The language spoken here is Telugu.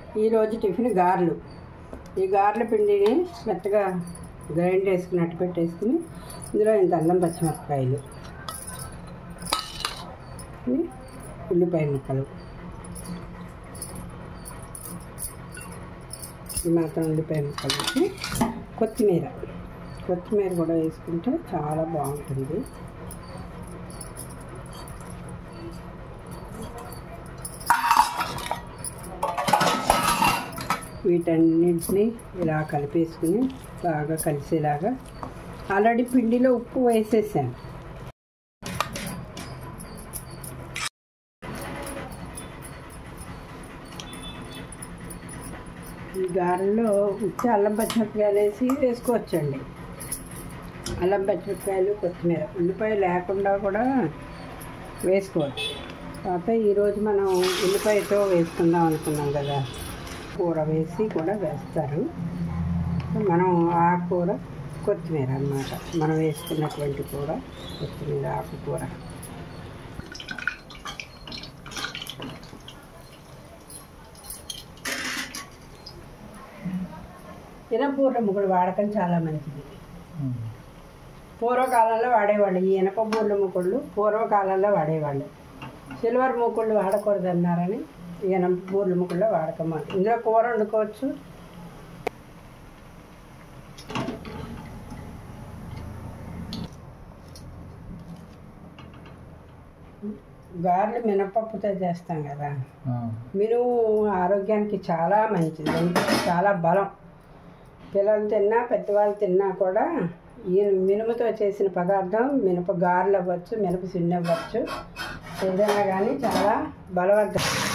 ఈరోజు టిఫిన్ గారెలు ఈ గారెల పిండిని మెత్తగా గ్రైండ్ చేసుకున్నట్టు పెట్టేసుకుని ఇందులో ఇంత అల్లం పచ్చిమిరపకాయలు ఇవి ఉల్లిపాయ ముక్కలు ఈ మాత్రం ఉల్లిపాయ ముక్కలు వేసి కొత్తిమీర కొత్తిమీర కూడా వేసుకుంటే చాలా బాగుంటుంది వీటన్నింటినీ ఇలా కలిపేసుకుని బాగా కలిసేలాగా ఆల్రెడీ పిండిలో ఉప్పు వేసేసాను ఈ గారెల్లో ఉచ్చి అల్లం పచ్చిమిరపకాయలు వేసి వేసుకోవచ్చండి అల్లం పచ్చిమిరపకాయలు కొత్తిమీర ఉల్లిపాయ లేకుండా కూడా వేసుకోవచ్చు కాకపోతే ఈరోజు మనం ఉల్లిపాయతో వేసుకుందాం అనుకున్నాం కదా కూర వేసి కూడా వేస్తారు మనం ఆ కూర కొత్తిమీర అన్నమాట మనం వేసుకున్నటువంటి కూర కొత్తిమీర ఆకుకూర ఇనపూర్ల ముగ్గుడు వాడకం చాలా మంచిది పూర్వకాలంలో వాడేవాళ్ళు ఈ ఇనప బూర్ల ముక్కుళ్ళు పూర్వకాలంలో వాడేవాళ్ళు సిల్వర్ ముక్కుళ్ళు వాడకూడదు అన్నారని ఈ ఇనప బూర్ల ముక్కుళ్ళు వాడకం ఇందులో కూర వండుకోవచ్చు గారెలు మినపప్పుతో చేస్తాం కదా మినుము ఆరోగ్యానికి చాలా మంచిది ఒంటికి చాలా బలం పిల్లలు తిన్నా పెద్దవాళ్ళు తిన్నా కూడా ఈ మినుముతో చేసిన పదార్థం మినప గారెలు అవ్వచ్చు మినప సిన్ని అవ్వచ్చు ఏదైనా కానీ చాలా బలవర్ధం